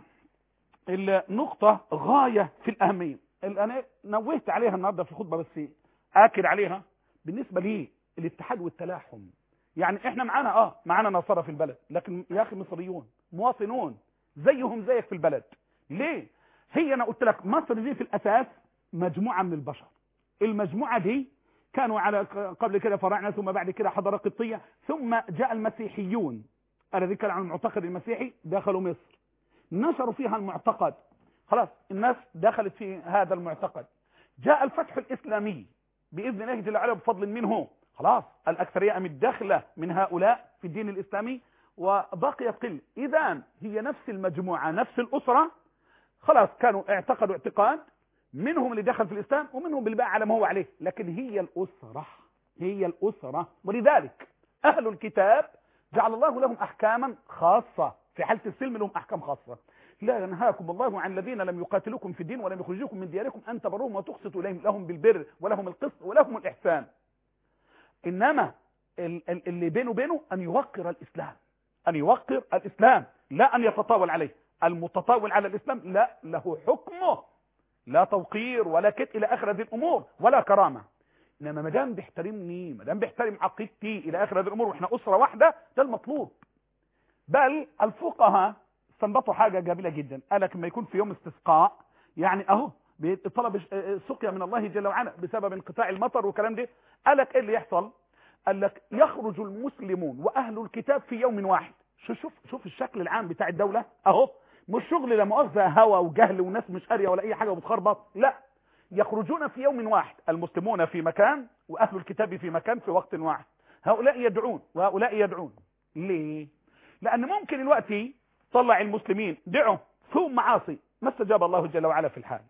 النقطه غايه في الاهميه اللي انا نوهت عليها النهارده في الخطبه بس اكد عليها بالنسبه لي الاتحاد والتلاحم يعني احنا معانا اه معانا نصارى في البلد لكن يا اخي مصريون مواطنون زيهم زيك في البلد ليه هي انا قلت لك مصر دي في الاساس مجموعه من البشر المجموعه دي كانوا على قبل كده فراعنه ثم بعد كده حضاره قبطيه ثم جاء المسيحيون انا ذكر عن المعتقد المسيحي دخلوا مصر نشروا فيها المعتقد خلاص الناس دخلت في هذا المعتقد جاء الفتح الاسلامي باذن الله جل وعلا بفضل منه خلاص الاكثريه ام الداخله من هؤلاء في الدين الاسلامي وبقيت قله اذا هي نفس المجموعه نفس الاسره خلاص كانوا اعتقدوا اعتقاد منهم اللي دخل في الاسلام ومنهم اللي بقى على ما هو عليه لكن هي الاسره هي الاسره ولذلك اهل الكتاب جعل الله لهم احكاما خاصه في حاله السلم لهم احكام خاصه لا ينهاكم الله عن الذين لم يقاتلوكم في الدين ولم يخرجوكم من دياركم ان تبروهم وتقسطوا اليهم لهم بالبر ولهم القسط ولهم الاحسان انما اللي بينه وبينه ان يوقر الاسلام ان يوقر الاسلام لا ان يتطاول عليه المتطاول على الاسلام لا له حكمه لا توقير ولا كت الى اخر هذه الامور ولا كرامه انما ما دام بيحترمني ما دام بيحترم عقيدتي الى اخر هذه الامور واحنا اسره واحده ده المطلوب بل الفقهاء استنبطوا حاجه جميله جدا قال لك لما يكون في يوم استسقاء يعني اهو طلب سقيا من الله جل وعلا بسبب انقطاع المطر والكلام ده قال لك ايه اللي يحصل قال لك يخرج المسلمون واهل الكتاب في يوم واحد شوف شوف شوف الشكل العام بتاع الدوله اهو مش شغل لا مؤاخذه هوى وجهل وناس مش قاريه ولا اي حاجه وبتخربط لا يخرجون في يوم واحد المسلمون في مكان واهل الكتاب في مكان في وقت واحد هؤلاء يدعون وهؤلاء يدعون ليه لان ممكن الوقت طلع المسلمين دعوا ثم معاصي ما استجاب الله جل وعلا في الحال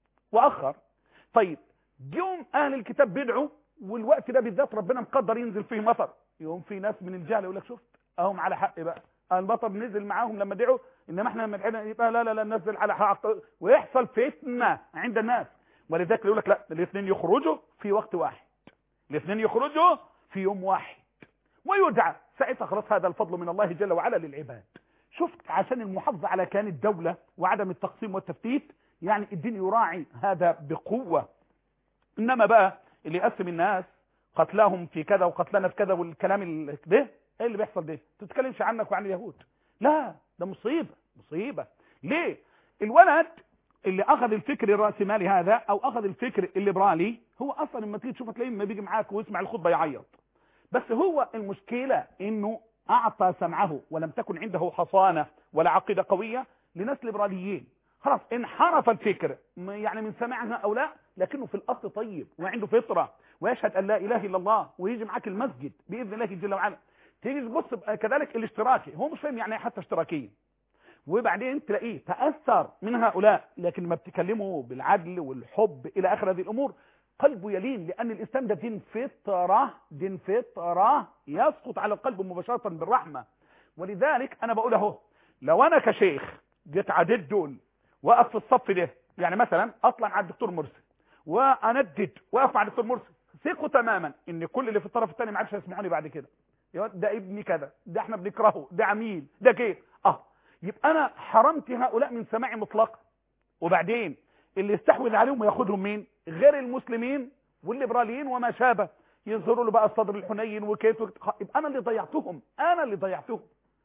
واخر طيب يوم اهل الكتاب بيدعوا والوقت ده بالذات ربنا مقدر ينزل فيه مطر يوم في ناس من الجهل يقول لك شفت اهم على حق بقى المطر نزل معاهم لما دعوا انما احنا لما دعينا يبقى لا لا لا ننزل على حق ويحصل فتنه عند الناس ولذلك يقول لك لا الاثنين يخرجوا في وقت واحد الاثنين يخرجوا في يوم واحد ويدعى ساعتها خلاص هذا الفضل من الله جل وعلا للعباد شفت عشان المحافظه على كيان الدوله وعدم التقسيم والتفتيت يعني الدين يراعي هذا بقوه انما بقى اللي يقسم الناس قتلهم في كذا وقتلنا في كذا والكلام ده ايه اللي بيحصل ده تتكلمش عنك وعن اليهود لا ده مصيبه مصيبه ليه الولد اللي اخذ الفكر الراسمالي هذا او اخذ الفكر الليبرالي هو اصلا لما تيجي تشوفه تلاقيه لما بيجي معاك ويسمع الخطبه يعيط بس هو المشكله انه اعطى سمعه ولم تكن عنده حصانه ولا عقيده قويه لناس ليبراليين خلاص انحرف الفكر يعني من سمعها او لا لكنه في الاصل طيب وعنده فطره ويشهد ان لا اله الا الله ويجي معاك المسجد باذن الله جل وعلا تيجي تبص كذلك الاشتراكي هو مش فاهم يعني حتى اشتراكيه وبعدين تلاقيه تاثر من هؤلاء لكن ما بتكلمه بالعدل والحب الى اخر هذه الامور قلبه يلين لان الاسلام ده دين فطره دين فطره يسقط على القلب مباشره بالرحمه ولذلك انا بقول اهو لو انا كشيخ جيت عدد دول وقف في الصف ده يعني مثلا اطلع على الدكتور مرسي واندد واقف مع الدكتور مرسي ثقوا تماما ان كل اللي في الطرف الثاني ما عادش هيسمعوني بعد كده ده ابني كذا ده احنا بنكرهه ده عميل ده كيف اه يبقى انا حرمت هؤلاء من سماعي مطلقا وبعدين اللي يستحوذ عليهم وياخدهم مين غير المسلمين والليبراليين وما شابه يظهروا له بقى الصدر الحنين وكيف يبقى انا اللي ضيعتهم انا اللي ضيعتهم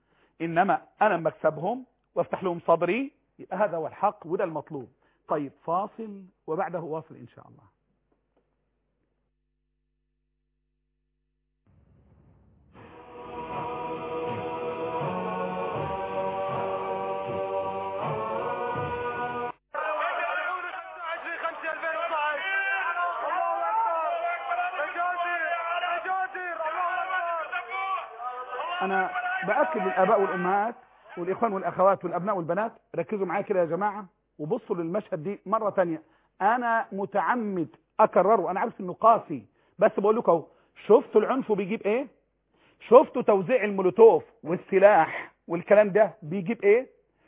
انما انا مكسبهم وافتح لهم صدري يبقى هذا هو الحق وده المطلوب طيب فاصل وبعده واصل ان شاء الله انا باكد للاباء والامهات والاخوان والاخوات والابناء والبنات ركزوا معايا كده يا جماعه وبصوا للمشهد دي مره ثانيه انا متعمد اكرره انا عارف انه قاسي بس بقول لكم اهو شفتوا العنف بيجيب ايه شفتوا توزيع المولوتوف والسلاح والكلام ده بيجيب ايه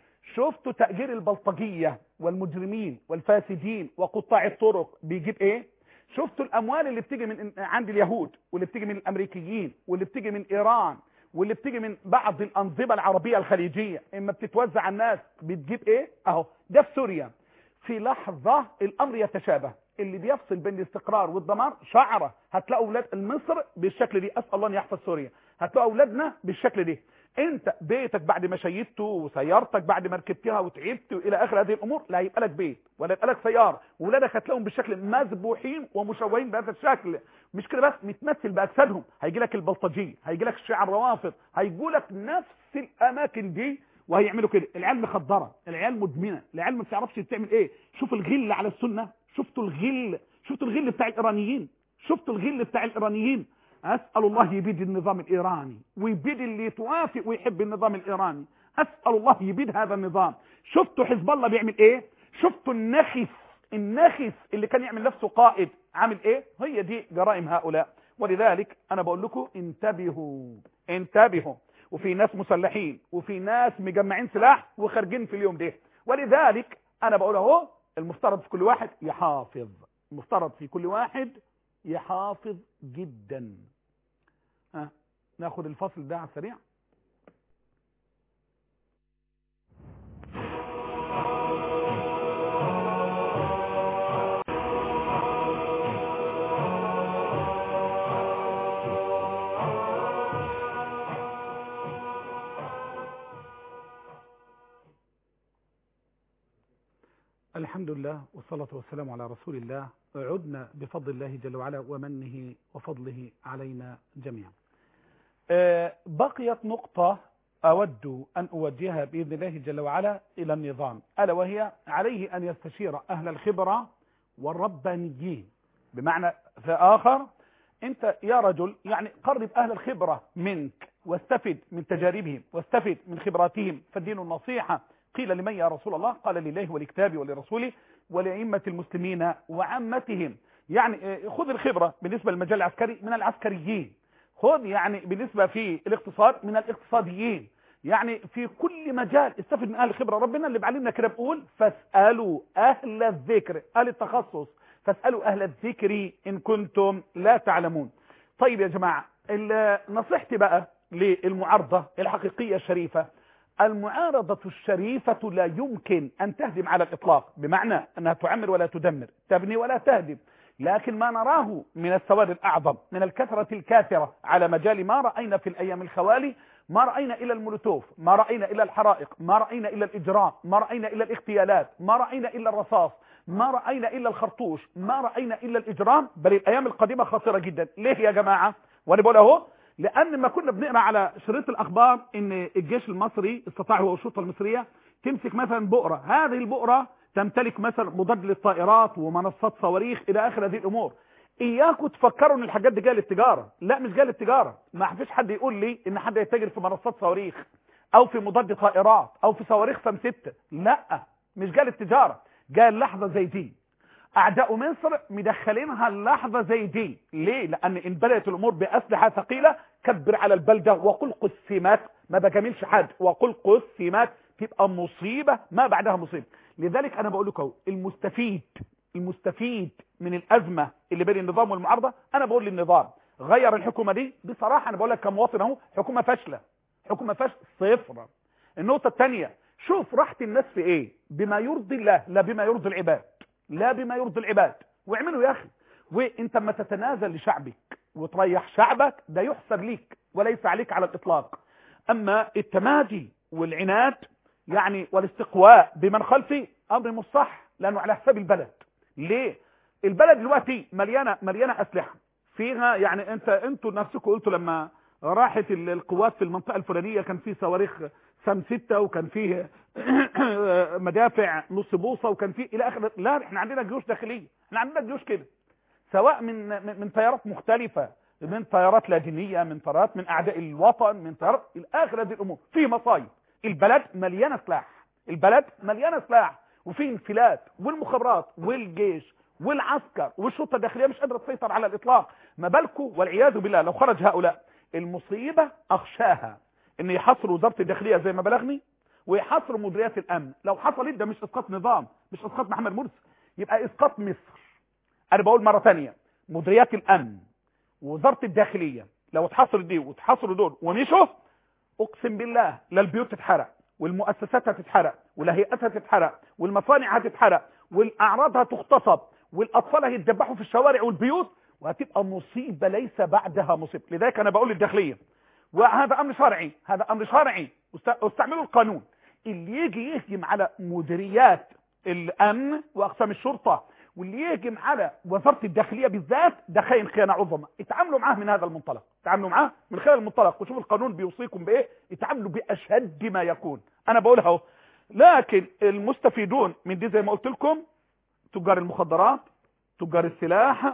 شفتوا تاجير البلطجيه والمجرمين والفاسدين وقطاع الطرق بيجيب ايه شفتوا الاموال اللي بتيجي من عند اليهود واللي بتيجي من الامريكيين واللي بتيجي من ايران واللي بتيجي من بعض الانظمه العربيه الخليجيه اما بتتوزع على الناس بتجيب ايه اهو ده في سوريا في لحظه الامر يتشابه اللي بيفصل بين الاستقرار والدمار شعره هتلاقوا اولاد مصر بالشكل دي اسال الله ان يحفظ سوريا هتلاقوا اولادنا بالشكل دي انت بيتك بعد ما شيدته وسيارتك بعد ما ركبتها وتعبت والى اخر هذه الامور لا هيبقى لك بيت ولا يبقى لك سياره واولادك هتلاقيهم بالشكل مذبوحين ومشوهين بهذا الشكل مش كده بس متمثل باجسادهم هيجي لك البلطجيه هيجي لك الشيعة الروافض هيجوا لك نفس الاماكن دي وهيعملوا كده العيال مخدره العيال مدمنه العيال ما بتعرفش بتعمل ايه شوف الغل على السنه شفتوا الغل شفتوا الغل بتاع الايرانيين شفتوا الغل بتاع الايرانيين اسال الله يبيد النظام الايراني ويبيد اللي توافق ويحب النظام الايراني اسال الله يبيد هذا النظام شفتوا حزب الله بيعمل ايه شفتوا النخس النخس اللي كان يعمل نفسه قائد عامل ايه هي دي جرائم هؤلاء ولذلك انا بقول لكم انتبهوا انتبهوا وفي ناس مسلحين وفي ناس مجمعين سلاح وخارجين في اليوم ده ولذلك انا بقول اهو المفترض في كل واحد يحافظ المفترض في كل واحد يحافظ جدا ها ناخد الفصل ده على السريع الحمد الحمد لله والصلاة والسلام على رسول الله عدنا بفضل الله جل وعلا ومنه وفضله علينا جميعا آه، بقيت نقطة أود أن أوجهها بإذن الله جل وعلا إلى النظام ألا وهي عليه أن يستشير أهل الخبرة والربانيين بمعنى في آخر أنت يا رجل يعني قرب أهل الخبرة منك واستفد من تجاربهم واستفد من خبراتهم فالدين النصيحة قيل لمن يا رسول الله قال لله ولكتابه ولرسوله ولأئمة المسلمين وعامتهم يعني آه، خذ الخبرة بالنسبة للمجال العسكري من العسكريين خذ يعني بالنسبة في الاقتصاد من الاقتصاديين يعني في كل مجال استفد من اهل الخبره ربنا اللي بعلمنا كده بيقول فاسالوا اهل الذكر اهل التخصص فاسالوا اهل الذكر ان كنتم لا تعلمون طيب يا جماعه ال- نصيحتي بقى للمعارضه الحقيقيه الشريفه المعارضه الشريفه لا يمكن ان تهدم على الاطلاق بمعنى انها تعمر ولا تدمر تبني ولا تهدم لكن ما نراه من السواد الاعظم من الكثره الكاثره على مجال ما راينا في الايام الخوالي ما رأينا إلا المولوتوف ما رأينا إلا الحرائق ما رأينا إلا الإجرام ما رأينا إلا الاغتيالات ما رأينا إلا الرصاص ما رأينا إلا الخرطوش ما رأينا إلا الإجرام بل الأيام القديمة خطيرة جدا ليه يا جماعة وأنا بقول أهو لأن ما كنا بنقرأ على شريط الأخبار إن الجيش المصري استطاع هو الشرطة المصرية تمسك مثلا بؤرة هذه البؤرة تمتلك مثلا مضاد للطائرات ومنصات صواريخ إلى آخر هذه الأمور اياكم تفكروا ان الحاجات دي جايه للتجاره لا مش جايه للتجاره ما فيش حد يقول لي ان حد يتاجر في منصات صواريخ او في مضاد طائرات او في صواريخ سام 6 لا مش جايه للتجاره جايه اللحظه زي دي اعداء مصر مدخلينها اللحظه زي دي ليه لان ان بدات الامور باسلحه ثقيله كبر على البلده وقل قسمات ما بجاملش حد وقل قسمات تبقى مصيبه ما بعدها مصيبه لذلك انا بقول لكم المستفيد المستفيد من الازمه اللي بين النظام والمعارضه انا بقول للنظام غير الحكومه دي بصراحه انا بقول لك كمواطن اهو حكومه فاشله حكومه فاشله صفر النقطه الثانيه شوف راحه الناس في ايه بما يرضي الله لا بما يرضي العباد لا بما يرضي العباد واعملوا يا اخي وانت اما تتنازل لشعبك وتريح شعبك ده يحسب ليك وليس عليك على الاطلاق اما التمادي والعناد يعني والاستقواء بمن خلفي امر مش صح لانه على حساب البلد ليه البلد دلوقتي مليانه مليانه اسلحه فيها يعني انت انتوا نفسكم قلتوا لما راحت ال- القوات في المنطقه الفلانيه كان في صواريخ سام 6 وكان فيه مدافع نص بوصه وكان فيه الى اخر لا احنا عندنا جيوش داخليه احنا عندنا جيوش كده سواء من من من تيارات مختلفه من تيارات لا دينيه من تيارات من اعداء الوطن من تيارات الى اخر هذه الامور في مصايب البلد مليانه سلاح البلد مليانه سلاح وفي انفلات والمخابرات والجيش والعسكر والشرطه الداخليه مش قادره تسيطر على الاطلاق ما بالكم والعياذ بالله لو خرج هؤلاء المصيبه اخشاها ان يحصروا وزاره الداخليه زي ما بلغني ويحصروا مديريات الامن لو حصل ده مش اسقاط نظام مش اسقاط محمد مرسي يبقى اسقاط مصر انا بقول مره ثانيه مديريات الامن ووزاره الداخليه لو اتحصروا دي واتحصروا دول ومشوا اقسم بالله لا البيوت تتحرق والمؤسسات هتتحرق والهيئات هتتحرق والمصانع هتتحرق والاعراض هتغتصب والاطفال هيتذبحوا في الشوارع والبيوت وهتبقى مصيبه ليس بعدها مصيبه لذلك انا بقول للداخليه وهذا امر شرعي هذا امر شرعي است- استعملوا القانون اللي يجي يهجم على مديريات الامن واقسام الشرطه واللي يهجم على وزاره الداخليه بالذات ده خاين خيانه عظمى اتعاملوا معاه من هذا المنطلق اتعاملوا معاه من خلال المنطلق وشوفوا القانون بيوصيكم بايه اتعاملوا باشد ما يكون انا بقولها اهو لكن المستفيدون من دي زي ما قلت لكم تجار المخدرات تجار السلاح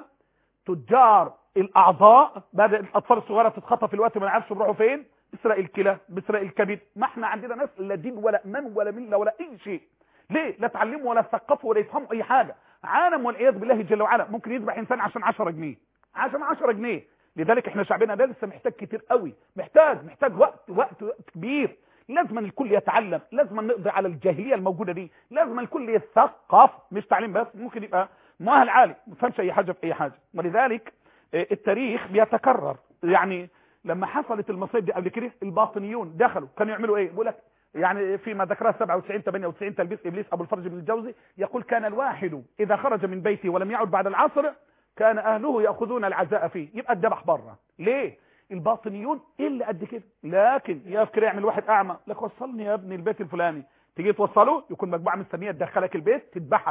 تجار الاعضاء بدأ الاطفال الصغيره تتخطف الوقت ما نعرفش بيروحوا فين بسرق الكلى بسرق الكبد ما احنا عندنا ناس لا دين ولا ايمان ولا مله ولا اي شيء ليه لا تعلموا ولا تثقفوا ولا يفهموا اي حاجه عالم والعياذ بالله جل وعلا ممكن يذبح انسان عشان 10 جنيه عشان 10 جنيه لذلك احنا شعبنا ده لسه محتاج كتير قوي محتاج محتاج وقت وقت, وقت كبير لازم الكل يتعلم لازم نقضي على الجاهليه الموجوده دي لازم الكل يثقف مش تعليم بس ممكن يبقى مؤهل عالي ما فهمش اي حاجه في اي حاجه ولذلك آه، التاريخ بيتكرر يعني لما حصلت المصايب دي قبل كده الباطنيون دخلوا كانوا يعملوا ايه بيقول لك يعني فيما ذكرها 97 98 تلبيس ابليس ابو الفرج بن الجوزي يقول كان الواحد اذا خرج من بيته ولم يعد بعد العصر كان اهله ياخذون العزاء فيه يبقى الذبح بره ليه الباطنيون ايه اللي قد كده لكن يفكر يعمل واحد اعمى لك وصلني يا ابني البيت الفلاني تيجي توصله يكون مجموعه مستنيه تدخلك البيت تذبحك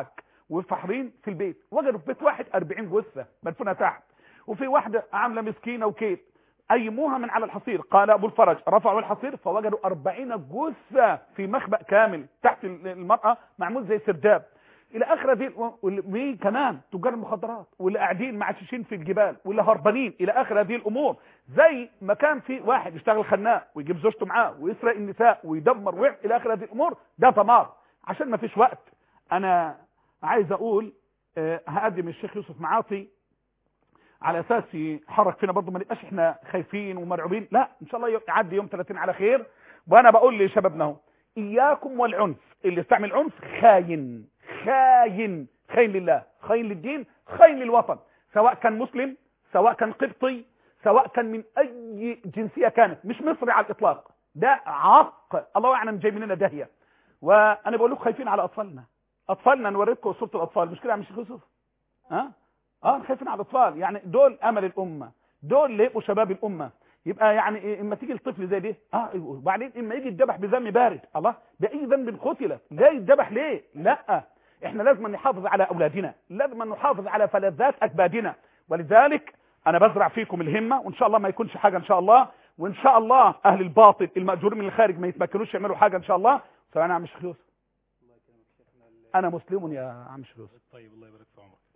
وفحرين في البيت وجدوا في بيت واحد 40 جثه مدفونه تحت وفي واحده عامله مسكينه وكيد ايموها من على الحصير قال ابو الفرج رفعوا الحصير فوجدوا 40 جثه في مخبأ كامل تحت المرأة معمول زي سرداب الى اخر دي ومين كمان تجار المخدرات واللي قاعدين معششين في الجبال واللي هربانين الى اخر هذه الامور زي ما كان في واحد يشتغل خناق ويجيب زوجته معاه ويسرق النساء ويدمر ويعمل الى اخر هذه الامور ده دمار عشان ما فيش وقت انا عايز اقول آه، هقدم الشيخ يوسف معاطي على اساس يحرك فينا برضه ما نبقاش احنا خايفين ومرعوبين لا ان شاء الله يعدي يوم 30 على خير وانا بقول لشبابنا اهو اياكم والعنف اللي يستعمل عنف خاين خاين خاين لله خاين للدين خاين للوطن سواء كان مسلم سواء كان قبطي سواء كان من اي جنسية كانت مش مصري على الاطلاق ده عق الله اعلم جاي مننا داهية وانا بقول لكم خايفين على اطفالنا اطفالنا نوريكم صورة الاطفال مش كده يا عم شيخ يوسف ها اه خايفين على الاطفال يعني دول امل الامه دول اللي يبقوا شباب الامه يبقى يعني إيه اما تيجي الطفل زي ده اه وبعدين اما يجي يتذبح بذنب بارد الله باي ذنب قتل لا يتذبح ليه لا احنا لازم نحافظ على اولادنا لازم نحافظ على فلذات اكبادنا ولذلك انا بزرع فيكم الهمه وان شاء الله ما يكونش حاجه ان شاء الله وان شاء الله اهل الباطل الماجورين من الخارج ما يتمكنوش يعملوا حاجه ان شاء الله سواء يا عم شيخ يوسف انا مسلم يا عم شيخ يوسف طيب الله يبارك في عمرك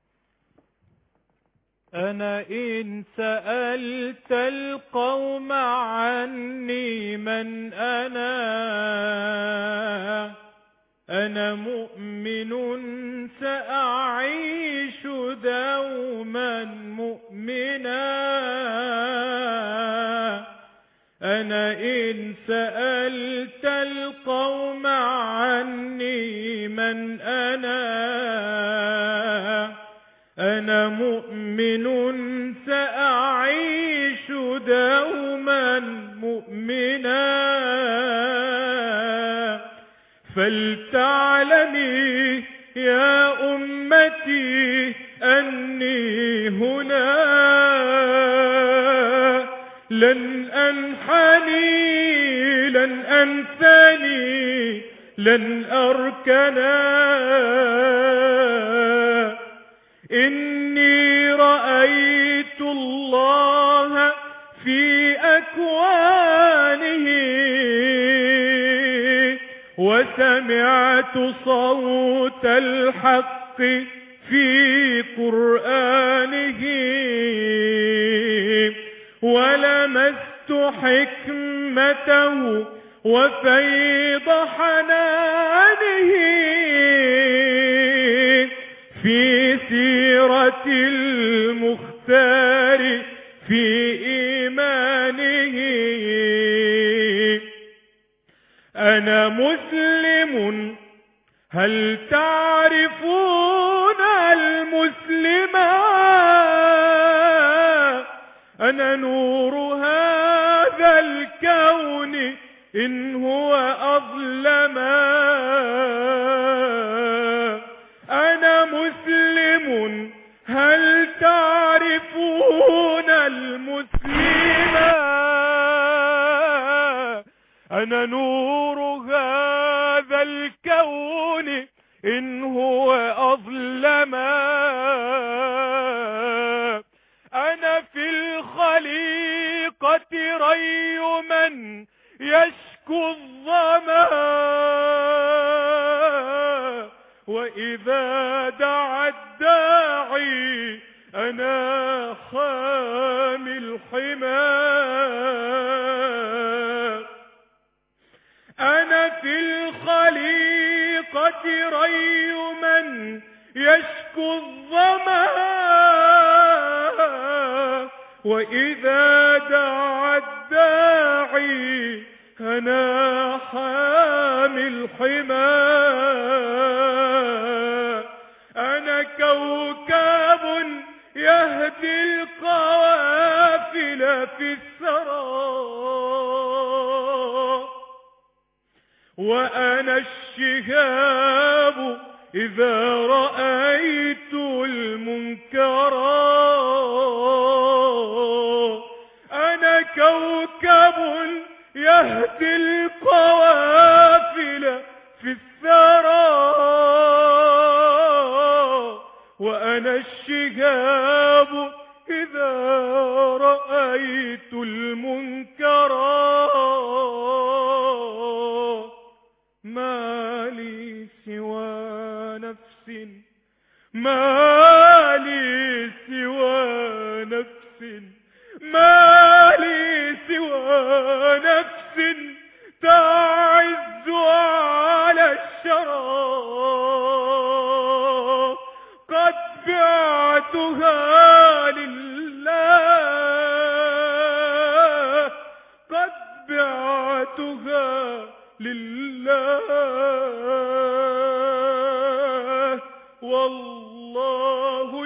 أنا إن سألت القوم عني من أنا أنا مؤمن سأعيش دوما مؤمنا أنا إن سألت القوم عني من أنا أنا مؤمن سأعيش دوما مؤمنا فلتعلمي يا أمتي أني هنا لن أنحني لن أنثني لن أركنا إني رأيت الله في أكوانه وسمعت صوت الحق في قرآنه ولمست حكمته وفيض حنانه في سيرة المختار في إيمانه أنا مسلم هل تعرفون المسلم أنا نور هذا الكون إن هو أظلما أنا مسلم هل تعرفون المسلم أنا نور هذا الكون إن هو أظلما أنا في الخليقة ري من يشكو الظما وإذا دعا الداعي أنا حامي الحمى أنا في الخليقة ري من يشكو الظما وإذا دعا الداعي أنا حامي الحمى أنا كوكب يهدي القوافل في الثرى وأنا الشهاب إذا رأيت المنكر أنا كوكب يهدي القوافل في الثرى الشهاب إذا رأيت المنكرات ما لي سوى نفس ما لي سوى نفس ما لي سوى نفس تعز على الشراب قد بعتها لله قد بعتها لله والله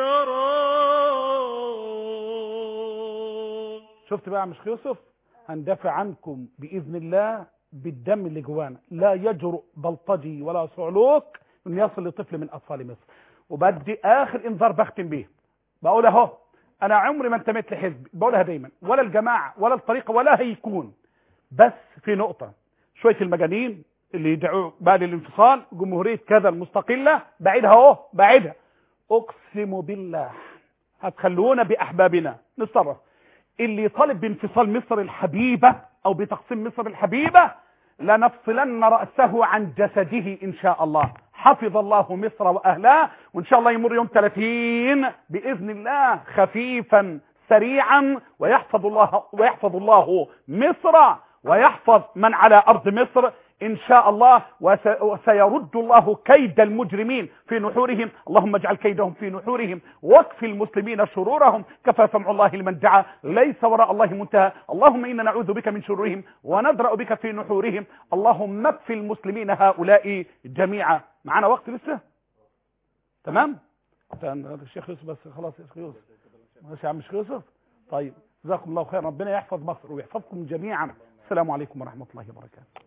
اشترى شفت بقى يا مش يوسف هندافع عنكم بإذن الله بالدم اللي جوانا لا يجرؤ بلطجي ولا صعلوك ان يصل لطفل من اطفال مصر وبدي اخر انذار بختم بيه بقول اهو انا عمري ما انتميت لحزب بقولها دايما ولا الجماعه ولا الطريقه ولا هيكون بس في نقطه شويه المجانين اللي يدعوا بعد الانفصال جمهوريه كذا المستقله بعيدها اهو بعيدها اقسم بالله هتخلونا باحبابنا نتصرف اللي يطالب بانفصال مصر الحبيبة او بتقسيم مصر الحبيبة لنفصلن رأسه عن جسده ان شاء الله حفظ الله مصر واهلها وان شاء الله يمر يوم 30 باذن الله خفيفا سريعا ويحفظ الله ويحفظ الله مصر ويحفظ من على ارض مصر ان شاء الله وس- وسيرد الله كيد المجرمين في نحورهم اللهم اجعل كيدهم في نحورهم واكف المسلمين شرورهم كفى سمع الله لمن دعا ليس وراء الله منتهى اللهم انا نعوذ بك من شرورهم وندرا بك في نحورهم اللهم اكف المسلمين هؤلاء جميعا معنا وقت لسه تمام كان الشيخ يوسف بس خلاص يا شيخ يوسف ماشي يا عم الشيخ يوسف طيب جزاكم الله خير ربنا يحفظ مصر ويحفظكم جميعا السلام عليكم ورحمه الله وبركاته